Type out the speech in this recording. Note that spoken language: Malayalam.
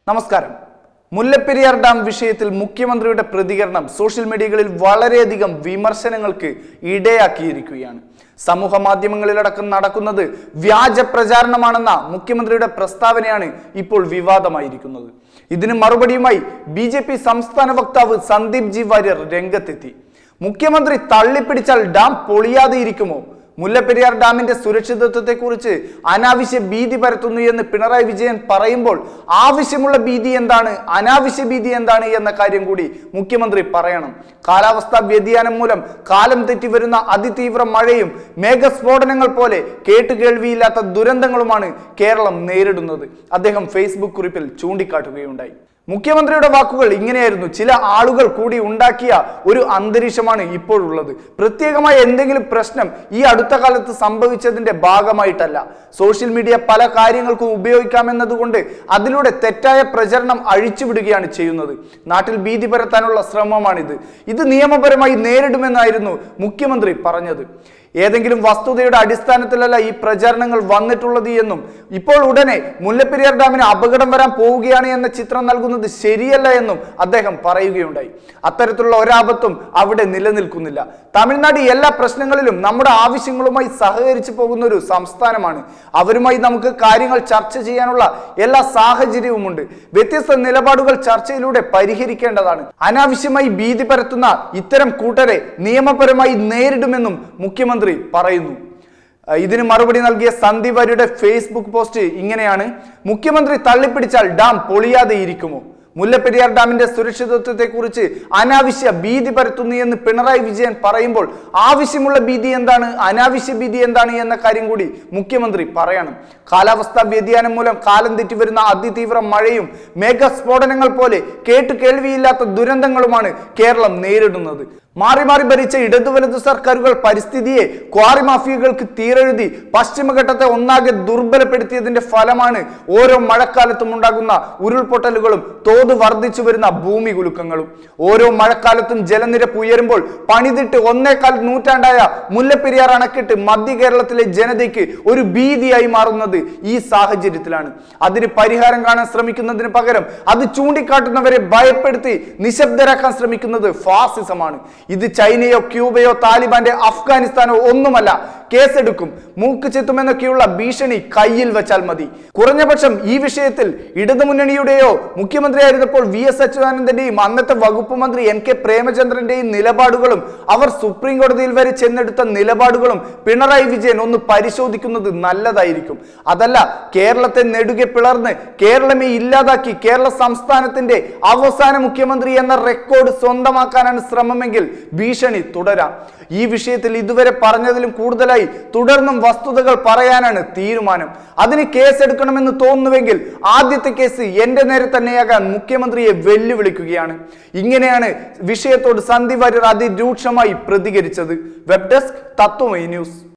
നമസ്കാരം മുല്ലപ്പെരിയാർ ഡാം വിഷയത്തിൽ മുഖ്യമന്ത്രിയുടെ പ്രതികരണം സോഷ്യൽ മീഡിയകളിൽ വളരെയധികം വിമർശനങ്ങൾക്ക് ഇടയാക്കിയിരിക്കുകയാണ് സമൂഹ മാധ്യമങ്ങളിലടക്കം നടക്കുന്നത് വ്യാജ പ്രചാരണമാണെന്ന മുഖ്യമന്ത്രിയുടെ പ്രസ്താവനയാണ് ഇപ്പോൾ വിവാദമായിരിക്കുന്നത് ഇതിന് മറുപടിയുമായി ബി ജെ പി സംസ്ഥാന വക്താവ് സന്ദീപ് ജി വാര്യർ രംഗത്തെത്തി മുഖ്യമന്ത്രി തള്ളിപ്പിടിച്ചാൽ ഡാം പൊളിയാതെ ഇരിക്കുമോ മുല്ലപ്പെരിയാർ ഡാമിന്റെ സുരക്ഷിതത്വത്തെക്കുറിച്ച് അനാവശ്യ ഭീതി പരത്തുന്നു എന്ന് പിണറായി വിജയൻ പറയുമ്പോൾ ആവശ്യമുള്ള ഭീതി എന്താണ് അനാവശ്യ ഭീതി എന്താണ് എന്ന കാര്യം കൂടി മുഖ്യമന്ത്രി പറയണം കാലാവസ്ഥാ വ്യതിയാനം മൂലം കാലം തെറ്റി വരുന്ന അതിതീവ്ര മഴയും മേഘസ്ഫോടനങ്ങൾ പോലെ കേട്ടുകേൾവിയില്ലാത്ത ദുരന്തങ്ങളുമാണ് കേരളം നേരിടുന്നത് അദ്ദേഹം ഫേസ്ബുക്ക് കുറിപ്പിൽ ചൂണ്ടിക്കാട്ടുകയുണ്ടായി മുഖ്യമന്ത്രിയുടെ വാക്കുകൾ ഇങ്ങനെയായിരുന്നു ചില ആളുകൾ കൂടി ഉണ്ടാക്കിയ ഒരു അന്തരീക്ഷമാണ് ഇപ്പോഴുള്ളത് പ്രത്യേകമായ എന്തെങ്കിലും പ്രശ്നം ഈ അടുത്ത കാലത്ത് സംഭവിച്ചതിന്റെ ഭാഗമായിട്ടല്ല സോഷ്യൽ മീഡിയ പല കാര്യങ്ങൾക്കും ഉപയോഗിക്കാമെന്നതുകൊണ്ട് അതിലൂടെ തെറ്റായ പ്രചരണം അഴിച്ചുവിടുകയാണ് ചെയ്യുന്നത് നാട്ടിൽ ഭീതി പരത്താനുള്ള ശ്രമമാണിത് ഇത് നിയമപരമായി നേരിടുമെന്നായിരുന്നു മുഖ്യമന്ത്രി പറഞ്ഞത് ഏതെങ്കിലും വസ്തുതയുടെ അടിസ്ഥാനത്തിലല്ല ഈ പ്രചാരണങ്ങൾ വന്നിട്ടുള്ളത് എന്നും ഇപ്പോൾ ഉടനെ മുല്ലപ്പെരിയാർ ഡാമിന് അപകടം വരാൻ പോവുകയാണ് എന്ന ചിത്രം നൽകുന്നത് ശരിയല്ല എന്നും അദ്ദേഹം പറയുകയുണ്ടായി അത്തരത്തിലുള്ള ഒരാപത്തും അവിടെ നിലനിൽക്കുന്നില്ല തമിഴ്നാട് എല്ലാ പ്രശ്നങ്ങളിലും നമ്മുടെ ആവശ്യങ്ങളുമായി സഹകരിച്ചു പോകുന്ന ഒരു സംസ്ഥാനമാണ് അവരുമായി നമുക്ക് കാര്യങ്ങൾ ചർച്ച ചെയ്യാനുള്ള എല്ലാ സാഹചര്യവുമുണ്ട് വ്യത്യസ്ത നിലപാടുകൾ ചർച്ചയിലൂടെ പരിഹരിക്കേണ്ടതാണ് അനാവശ്യമായി ഭീതി പരത്തുന്ന ഇത്തരം കൂട്ടരെ നിയമപരമായി നേരിടുമെന്നും മുഖ്യമന്ത്രി പറയുന്നു അഹ് ഇതിന് മറുപടി നൽകിയ സന്ദീപ് വാര്യരുടെ ഫേസ്ബുക്ക് പോസ്റ്റ് ഇങ്ങനെയാണ് മുഖ്യമന്ത്രി തള്ളിപ്പിടിച്ചാൽ ഡാം പൊളിയാതെ ഇരിക്കുമോ മുല്ലപ്പെരിയാർ ഡാമിന്റെ സുരക്ഷിതത്വത്തെക്കുറിച്ച് അനാവശ്യ ഭീതി പരത്തുന്നു എന്ന് പിണറായി വിജയൻ പറയുമ്പോൾ ആവശ്യമുള്ള ഭീതി എന്താണ് അനാവശ്യ ഭീതി എന്താണ് എന്ന കാര്യം കൂടി മുഖ്യമന്ത്രി പറയണം കാലാവസ്ഥാ വ്യതിയാനം മൂലം കാലം തെറ്റി വരുന്ന അതിതീവ്ര മഴയും മേഘസ്ഫോടനങ്ങൾ പോലെ കേട്ടു കേൾവിയില്ലാത്ത ദുരന്തങ്ങളുമാണ് കേരളം നേരിടുന്നത് മാറി മാറി ഭരിച്ച ഇടതു വലതു സർക്കാരുകൾ പരിസ്ഥിതിയെ ക്വാറി മാഫിയകൾക്ക് തീരെഴുതി പശ്ചിമഘട്ടത്തെ ഒന്നാകെ ദുർബലപ്പെടുത്തിയതിന്റെ ഫലമാണ് ഓരോ മഴക്കാലത്തും ഉണ്ടാകുന്ന ഉരുൾപൊട്ടലുകളും തോത് വർദ്ധിച്ചു വരുന്ന ഭൂമി കുലുക്കങ്ങളും ഓരോ മഴക്കാലത്തും ജലനിരപ്പ് ഉയരുമ്പോൾ പണിതിട്ട് ഒന്നേക്കാൽ നൂറ്റാണ്ടായ മുല്ലപ്പെരിയാർ അണക്കെട്ട് മധ്യ കേരളത്തിലെ ജനതയ്ക്ക് ഒരു ഭീതിയായി മാറുന്നത് ഈ സാഹചര്യത്തിലാണ് അതിന് പരിഹാരം കാണാൻ ശ്രമിക്കുന്നതിന് പകരം അത് ചൂണ്ടിക്കാട്ടുന്നവരെ ഭയപ്പെടുത്തി നിശബ്ദരാക്കാൻ ശ്രമിക്കുന്നത് ഫാസിസമാണ് ഇത് ചൈനയോ ക്യൂബയോ താലിബാന്റെ അഫ്ഗാനിസ്ഥാനോ ഒന്നുമല്ല കേസെടുക്കും മൂക്ക് ചെത്തുമെന്നൊക്കെയുള്ള ഭീഷണി കയ്യിൽ വെച്ചാൽ മതി കുറഞ്ഞപക്ഷം ഈ വിഷയത്തിൽ ഇടതുമുന്നണിയുടെയോ മുഖ്യമന്ത്രിയായിരുന്നപ്പോൾ വി എസ് അച്യുതാനന്ദന്റെയും അന്നത്തെ വകുപ്പ് മന്ത്രി എൻ കെ പ്രേമചന്ദ്രന്റെയും നിലപാടുകളും അവർ സുപ്രീം കോടതിയിൽ വരെ ചെന്നെടുത്ത നിലപാടുകളും പിണറായി വിജയൻ ഒന്ന് പരിശോധിക്കുന്നത് നല്ലതായിരിക്കും അതല്ല കേരളത്തെ നെടുകെ പിളർന്ന് കേരളമേ ഇല്ലാതാക്കി കേരള സംസ്ഥാനത്തിന്റെ അവസാന മുഖ്യമന്ത്രി എന്ന റെക്കോർഡ് സ്വന്തമാക്കാനാണ് ശ്രമമെങ്കിൽ ഭീഷണി തുടരാം ഈ വിഷയത്തിൽ ഇതുവരെ പറഞ്ഞതിലും കൂടുതലായി തുടർന്നും വസ്തുതകൾ പറയാനാണ് തീരുമാനം അതിന് കേസെടുക്കണമെന്ന് തോന്നുന്നുവെങ്കിൽ ആദ്യത്തെ കേസ് എന്റെ നേരെ തന്നെയാകാൻ മുഖ്യമന്ത്രിയെ വെല്ലുവിളിക്കുകയാണ് ഇങ്ങനെയാണ് വിഷയത്തോട് സന്ദീപ് വാര്യർ അതിരൂക്ഷമായി പ്രതികരിച്ചത് വെബ് ഡെസ്ക് തത്വമൈ ന്യൂസ്